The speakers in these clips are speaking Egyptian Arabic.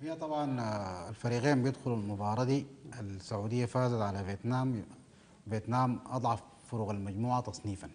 هي طبعا آه، الفريقين بيدخلوا المباراة دي السعودية فازت على فيتنام فيتنام أضعف فرق المجموعة تصنيفا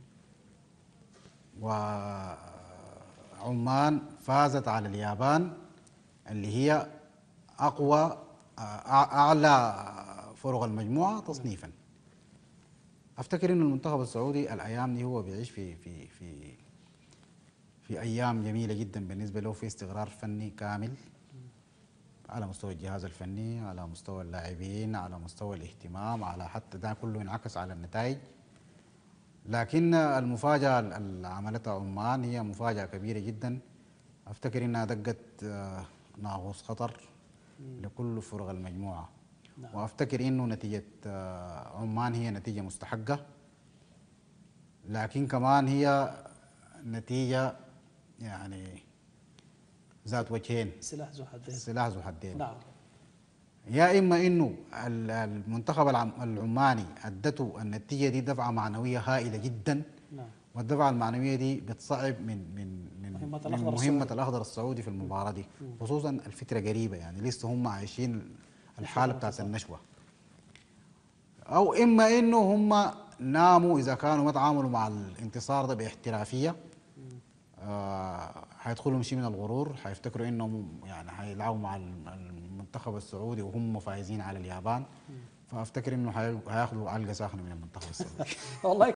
وعمان فازت على اليابان اللي هي أقوى آه، أعلى فرق المجموعة تصنيفا أفتكر إنه المنتخب السعودي الأيام دي هو بيعيش في في في في أيام جميلة جدا بالنسبة له في استقرار فني كامل على مستوى الجهاز الفني على مستوى اللاعبين على مستوى الاهتمام على حتى ده كله انعكس على النتائج لكن المفاجأة اللي عملتها عمان هي مفاجأة كبيرة جدا أفتكر إنها دقت آه، ناقوس خطر لكل فرق المجموعة نعم. وأفتكر إنه نتيجة آه، عمان هي نتيجة مستحقة لكن كمان هي نتيجة يعني ذات وجهين سلاح ذو حدين سلاح ذو حدين نعم يا اما انه ال- المنتخب العم- العماني ادته النتيجه دي دفعه معنويه هائله جدا نعم والدفعه المعنويه دي بتصعب من من من مهمة من الأخضر مهمه السعودي. الاخضر السعودي في المباراه دي خصوصا الفتره قريبه يعني لسه هم عايشين الحاله بتاعت النشوه او اما انه هم ناموا اذا كانوا ما تعاملوا مع الانتصار ده باحترافيه آه حيدخلهم شيء من الغرور حيفتكروا انهم يعني حيلعبوا مع الم- المنتخب السعودي وهم فايزين على اليابان فافتكر انه حي- حياخذوا علقه ساخنه من المنتخب السعودي والله